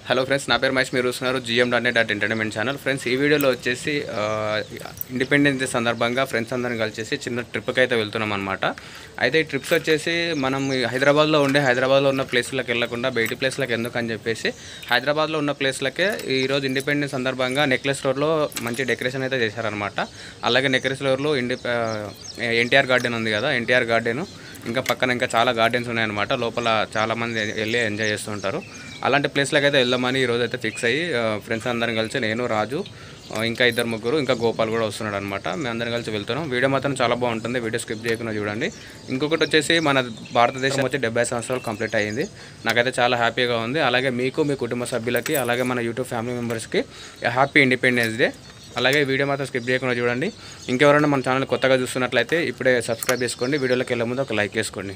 Hello friends నా పేరు మహేష్ మీరు చూస్తున్నారు GM dot net dot entertainment channel friends ఈ వీడియోలో వచ్చేసి ఆ, ఇండిపెండెన్స్ డే సందర్భంగా ఫ్రెండ్స్ అందరం కలిసేసి చిన్న ట్రిప్కి అయితే వెళ్తున్నాం అనమాట అయితే ఈ ట్రిప్స్ వచ్చేసి మనం ఈ హైదరాబాద్లో ఉండే హైదరాబాద్లో ఉన్న ప్లేస్లకు వెళ్ళకుండా బయటి ప్లేస్లకు ఎందుకు అని చెప్పేసి హైదరాబాద్లో ఉన్న ప్లేస్లకే ఈరోజు ఇండిపెండెన్స్ సందర్భంగా నెక్లెస్ రోడ్లో మంచి డెకరేషన్ అయితే చేశారనమాట అలాగే నెక్లెస్ రోడ్లో ఇండి ఎన్టీఆర్ గార్డెన్ ఉంది కదా ఎన్టీఆర్ గార్డెన్ ఇంకా పక్కన ఇంకా చాలా గార్డెన్స్ ఉన్నాయన్నమాట లోపల చాలామంది వెళ్ళి ఎంజాయ్ చేస్తుంటారు అలాంటి ప్లేస్లకు అయితే వెళ్దామని ఈరోజు అయితే ఫిక్స్ అయ్యి ఫ్రెండ్స్ అందరం కలిసి నేను రాజు ఆ, ఇంకా ఇద్దరు ముగ్గురు ఇంకా గోపాల్ కూడా వస్తున్నాడు అనమాట మేము అందరం కలిసి వెళ్తున్నాం వీడియో మాత్రం చాలా బాగుంటుంది వీడియో స్కిప్ చేయకుండా చూడండి ఇంకొకటి వచ్చేసి మన భారతదేశం వచ్చి డెబ్బై సంవత్సరాలు కంప్లీట్ అయ్యింది నాకైతే చాలా హ్యాపీగా ఉంది అలాగే మీకు మీ కుటుంబ సభ్యులకి అలాగే మన యూట్యూబ్ ఫ్యామిలీ మెంబర్స్కి హ్యాపీ ఇండిపెండెన్స్ డే అలాగే వీడియో మాత్రం స్కిప్ చేయకుండా చూడండి ఇంకెవరైనా మన ఛానల్ కొత్తగా చూస్తున్నట్లయితే ఇప్పుడే సబ్స్క్రైబ్ చేసుకోండి వీడియోలోకి వెళ్ళే ముందు ఒక లైక్ చేసుకోండి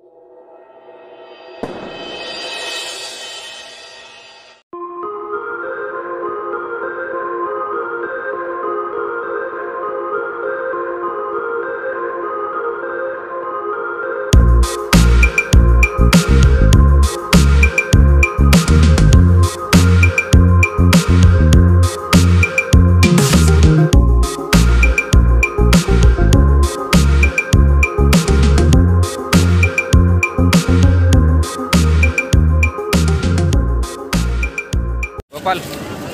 గోపాల్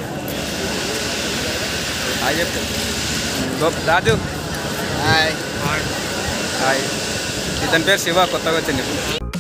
హాయ్ చెప్పు గోప్ రాజు హాయ్ హాయ్ ఇతని పేరు శివ కొత్తగా వచ్చింది ఇప్పుడు.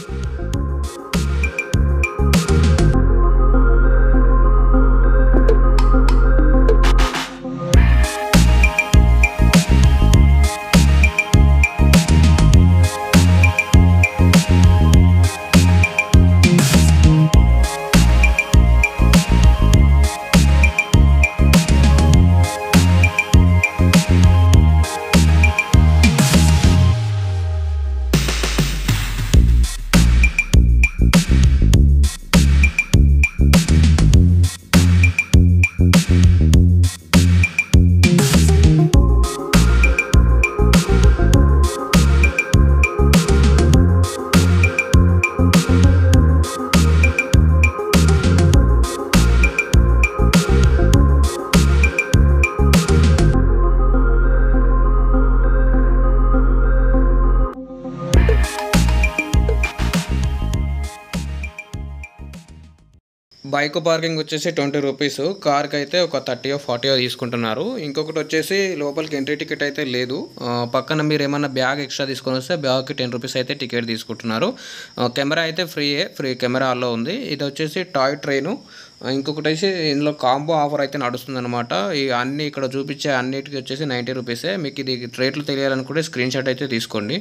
బైక్ పార్కింగ్ వచ్చేసి ట్వంటీ రూపీస్ కార్కి అయితే ఒక థర్టీ ఫార్టీ తీసుకుంటున్నారు ఇంకొకటి వచ్చేసి లోపలికి ఎంట్రీ టికెట్ అయితే లేదు ఆ, పక్కన మీరు ఏమన్నా బ్యాగ్ ఎక్స్ట్రా తీసుకొని వస్తే బ్యాగ్కి టెన్ రూపీస్ అయితే టికెట్ తీసుకుంటున్నారు ఆ, కెమెరా అయితే ఫ్రీయే ఫ్రీ కెమెరా అల్లో ఉంది ఇది వచ్చేసి టాయ్ ట్రైను ఆ, ఇంకొకటి వచ్చి ఇందులో కాంబో ఆఫర్ అయితే నడుస్తుంది అనమాట ఈ అన్ని ఇక్కడ చూపించే అన్నిటికి వచ్చేసి నైంటీ రూపీసే మీకు ఇది రేట్లు తెలియాలనుకుంటే స్క్రీన్ షాట్ అయితే తీసుకోండి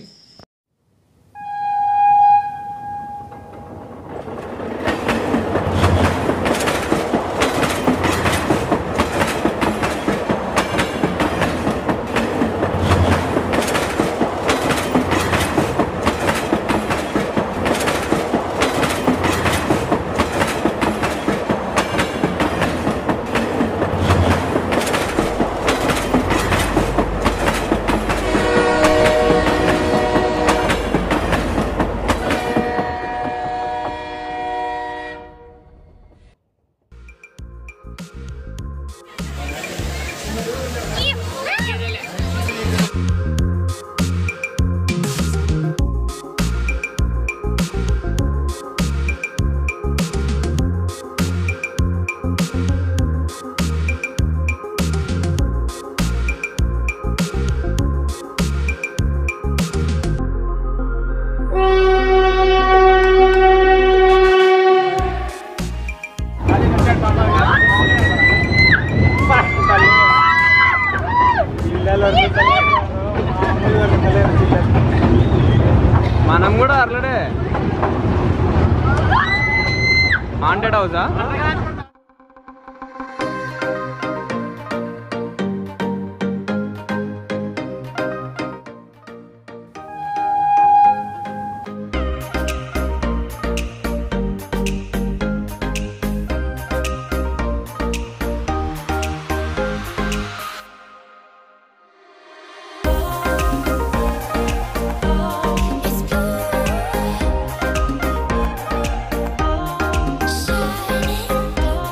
మనం కూడా అర్లడే హాంటెడ్ హౌసా It's pure.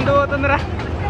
ఎటు పోతుందిరా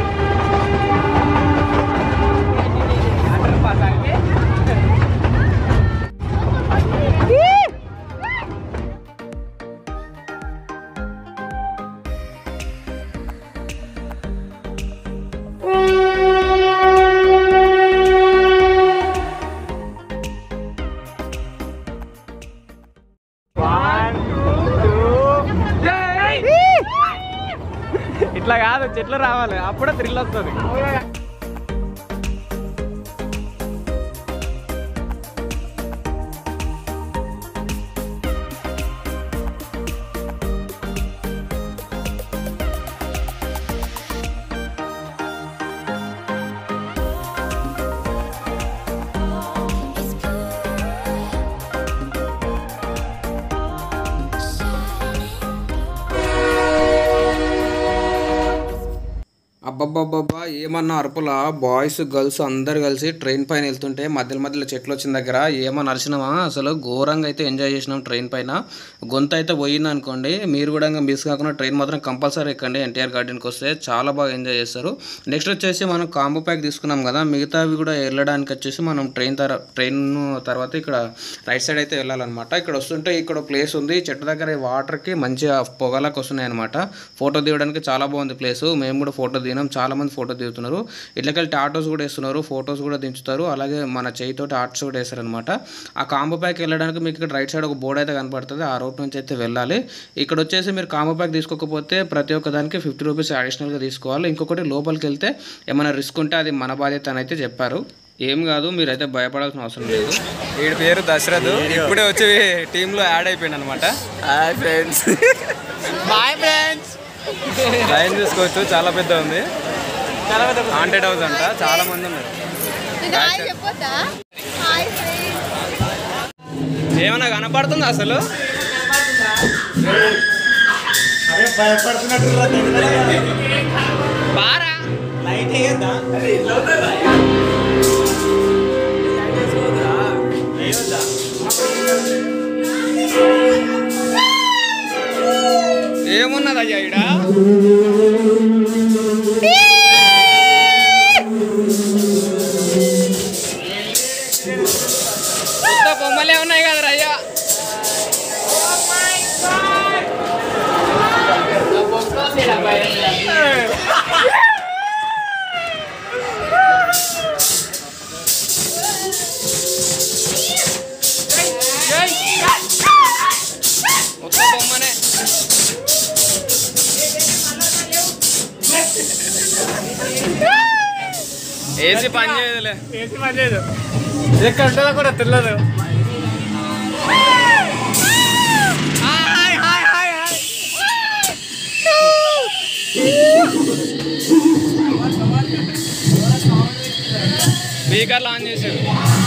ఇట్లా కాదు చెట్లు రావాలి అప్పుడే థ్రిల్ వస్తుంది అబ్బబ్బబ్బబ్బా ఏమన్నా అరుపుల బాయ్స్ గర్ల్స్ అందరు కలిసి ట్రైన్ పైన వెళ్తుంటే మధ్యలో మధ్యలో చెట్లు వచ్చిన దగ్గర ఏమన్నా నడిచినామా అసలు ఘోరంగా అయితే ఎంజాయ్ చేసినాం ట్రైన్ పైన గొంతు అయితే పోయింది అనుకోండి మీరు కూడా ఇంకా మిస్ కాకుండా ట్రైన్ మాత్రం కంపల్సరీ ఎక్కండి ఎన్టీఆర్ గార్డెన్కి వస్తే చాలా బాగా ఎంజాయ్ చేస్తారు నెక్స్ట్ వచ్చేసి మనం కాంబో ప్యాక్ తీసుకున్నాం కదా మిగతావి కూడా వెళ్ళడానికి వచ్చేసి మనం ట్రైన్ తర ట్రైన్ తర్వాత ఇక్కడ రైట్ సైడ్ అయితే వెళ్ళాలన్నమాట ఇక్కడ వస్తుంటే ఇక్కడ ప్లేస్ ఉంది చెట్టు దగ్గర ఈ వాటర్కి మంచిగా పొగలకు వస్తున్నాయి అనమాట ఫోటో దిగడానికి చాలా బాగుంది ప్లేస్ మేము కూడా ఫోటో దిగినాం చాలా మంది ఫోటో దిగుతున్నారు ఇట్లకెళ్ళి ఆటోస్ కూడా వేస్తున్నారు ఫొటోస్ కూడా దించుతారు అలాగే మన చేయితోటి ఆర్ట్స్ కూడా వేస్తారనమాట ఆ కాంబో ప్యాక్ వెళ్ళడానికి మీకు ఇక్కడ రైట్ సైడ్ ఒక బోర్డు అయితే కనపడుతుంది ఆ రూట్ నుంచి అయితే వెళ్ళాలి ఇక్కడ వచ్చేసి మీరు కాంబో ప్యాక్ తీసుకోకపోతే ప్రతి ఒక్క దానికి ఫిఫ్టీ రూపీస్ అడిషనల్గా తీసుకోవాలి ఇంకొకటి లోపలికి వెళ్తే ఏమైనా రిస్క్ ఉంటే అది మన బాధ్యత అని అయితే చెప్పారు ఏం కాదు మీరైతే భయపడాల్సిన అవసరం లేదు వీడి పేరు దశరథ్ ఇప్పుడే వచ్చి టీంలో యాడ్ అయిపోయింది అనమాట hi friends bye friends line చూసుకోవచ్చు చాలా పెద్ద ఉంది హాంటెడ్ హౌస్ అంట చాలా మంది ఉన్నారు నేను హాయ్ చెప్పొద్దా హాయ్ ఫ్రెండ్స్ ఏమన్నా కనపడుతుంది అసలు బారా లైట్ వేయద్దా ఏమున్నది అయ్యా ఇడ కొత్త బొమ్మలే ఉన్నాయి కదా అయ్యా కొత్త బొమ్మనే ఏసీ పని చేయదులే ఏసీ పని చేయదు ఎక్కడ ఉంటుందో కూడా తెలియదు స్పీకర్లు ఆన్ చేశారు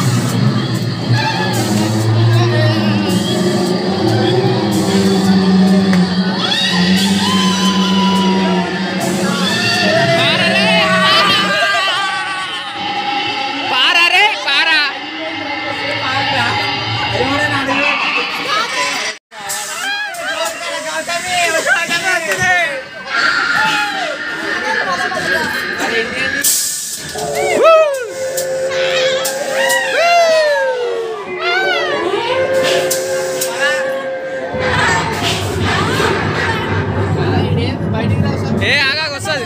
ఏ ఆగా వస్తుంది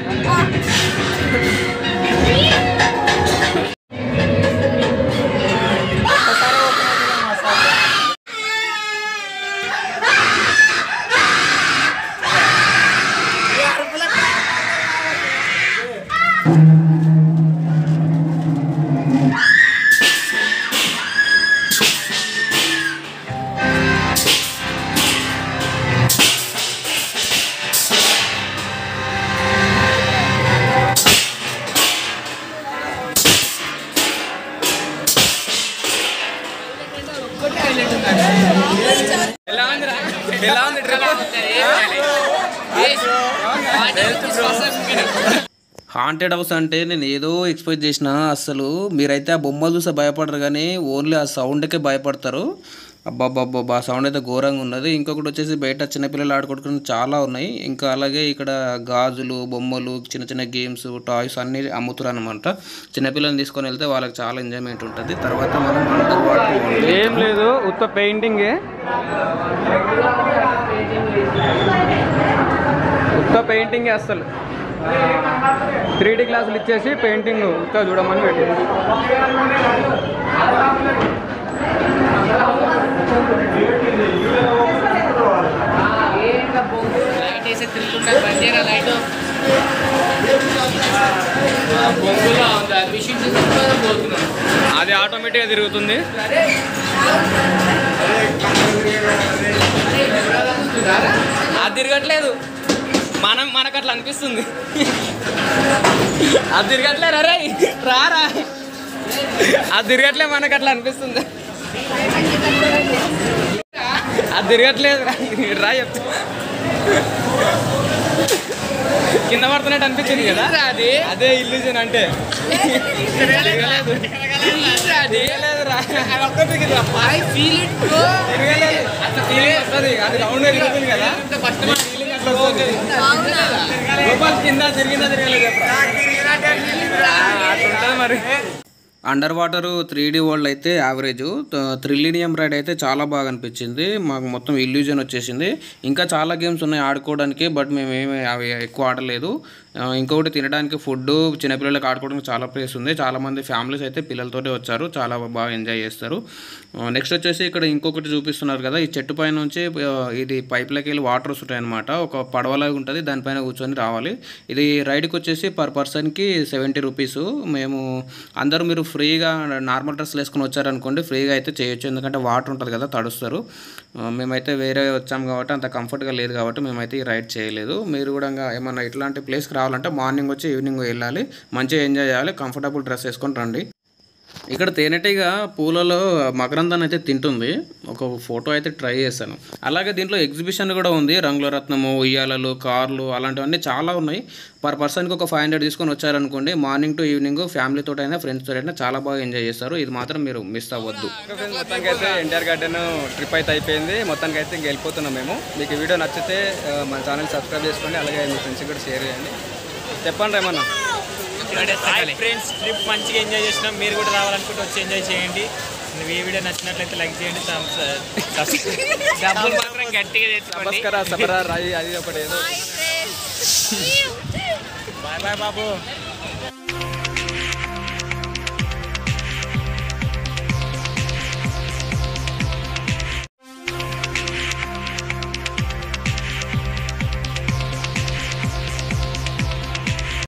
ఎలా ఉందిరా ఎలా ఉంది హాంటెడ్ హౌస్ అంటే నేను ఏదో ఎక్స్పెక్ట్ చేసిన అసలు మీరైతే ఆ బొమ్మలు చూస్తే భయపడరు కానీ ఓన్లీ ఆ సౌండ్కే భయపడతారు అబ్బాబ్బాబ్బా సౌండ్ అయితే ఘోరంగా ఉన్నది ఇంకొకటి వచ్చేసి బయట చిన్నపిల్లలు ఆడుకోవడానికి చాలా ఉన్నాయి ఇంకా అలాగే ఇక్కడ గాజులు బొమ్మలు చిన్న చిన్న గేమ్స్ టాయ్స్ అన్నీ అమ్ముతారు అనమాట చిన్నపిల్లల్ని తీసుకొని వెళ్తే వాళ్ళకి చాలా ఎంజాయ్మెంట్ ఉంటుంది తర్వాత మనం అండర్ వాటర్ ఏం లేదు ఉత్త పెయింటింగే ఉత్త పెయింటింగే అసలు త్రీ డీ క్లాసులు ఇచ్చేసి పెయింటింగ్ ఉత్త చూడమని పెట్టి అది ఆటోమేటిక్గా తిరుగుతుంది అది తిరగట్లేదు మనం మనకు అట్లా అనిపిస్తుంది అది తిరగట్లేదు రే రారా అది తిరగట్లే మనకు అట్లా అనిపిస్తుంది అది తిరగట్లేదు రా. రా చెప్తా కింద పడుతున్నట్టు అనిపించింది కదా అది అదే ఇల్యూజన్ అంటే తిరగలేదు. తిరగలేదు రా. తిరగలేదు. అట్లా feeling వస్తది. అది round గా తిరుగుతుంది కదా feeling అట్లా వస్తది. అవునా లోపల కింద తిరిగిందా తిరగలేదు చెప్పరా? ఆ, అట్లా ఉంటది మరి under water three D world అయితే యావరేజ్ థ్రిల్లీనియం రైడ్ అయితే చాలా బాగా అనిపించింది మాకు మొత్తం ఇల్యూజన్ వచ్చేసింది ఇంకా చాలా గేమ్స్ ఉన్నాయి ఆడుకోవడానికి బట్ మేము ఏమి అవి ఎక్కువ ఆడలేదు ఆ, ఇంకొకటి తినడానికి ఫుడ్ చిన్నపిల్లలకి ఆడుకోవడానికి చాలా ప్లేస్ ఉంది చాలా మంది ఫ్యామిలీస్ అయితే పిల్లలతోటే వచ్చారు చాలా బాగా ఎంజాయ్ చేస్తారు నెక్స్ట్ వచ్చేసి ఇక్కడ ఇంకొకటి చూపిస్తున్నారు కదా ఈ చెట్టు పైన నుంచి ఆ, ఇది పైప్లకి వెళ్ళి వాటర్ వస్తుంటాయి అనమాట ఒక పడవలాగా ఉంటుంది దానిపైన కూర్చొని రావాలి ఇది రైడ్కి వచ్చేసి పర్ పర్సన్కి సెవెంటీ రూపీస్ మేము అందరూ మీరు ఫ్రీగా నార్మల్ డ్రెస్లు వేసుకొని వచ్చారనుకోండి ఫ్రీగా అయితే చేయొచ్చు ఎందుకంటే వాటర్ ఉంటుంది కదా తడుస్తారు ఆ, మేమైతే వేరే వచ్చాం కాబట్టి అంత కంఫర్ట్గా లేదు కాబట్టి మేమైతే ఈ రైడ్ చేయలేదు మీరు కూడా ఇంకా ఏమన్నా ఇట్లాంటి ప్లేస్కి రావాలంటే మార్నింగ్ వచ్చి ఈవినింగ్ వెళ్ళాలి మంచిగా ఎంజాయ్ చేయాలి కంఫర్టబుల్ డ్రెస్ వేసుకొని రండి ఇక్కడ తేనెటీగ పూలలో మకరందాన్ని అయితే తింటుంది ఒక ఫోటో అయితే ట్రై చేశాను అలాగే దీంట్లో ఎగ్జిబిషన్ కూడా ఉంది రంగుల రత్నము ఉయ్యాలలు కార్లు అలాంటివన్నీ చాలా ఉన్నాయి పర్ పర్సన్కి ఒక ఫైవ్ హండ్రెడ్ తీసుకొని వచ్చారనుకోండి మార్నింగ్ టు ఈవినింగ్ ఫ్యామిలీతో అయినా ఫ్రెండ్స్తో అయినా చాలా బాగా ఎంజాయ్ చేస్తారు ఇది మాత్రం మీరు మిస్ అవ్వద్దు మొత్తానికి అయితే ఎన్టీఆర్ గార్డెన్ ట్రిప్ అయితే అయిపోయింది మొత్తానికి అయితే ఇంక వెళ్ళిపోతున్నాం మేము మీకు ఈ వీడియో నచ్చితే ఆ, మన ఛానల్ సబ్స్క్రైబ్ చేసుకోండి అలాగే మీ ఫ్రెండ్స్కి కూడా షేర్ చేయండి చెప్పండి ఏమన్నా హాయ్ ఫ్రెండ్స్ ట్రిప్ మంచిగా ఎంజాయ్ చేసినాం మీరు కూడా రావాలనుకుంటే వచ్చి ఎంజాయ్ చేయండి ఈ వీడియో నచ్చినట్లయితే లైక్ చేయండి thumbs- డబ్బులు మాత్రం గట్టిగా తెచ్చుకోండి నమస్కారం సబరా రాయి అది ఒకటి ఏదో హాయ్ ఫ్రెండ్స్ బాయ్ బాయ్ బాబు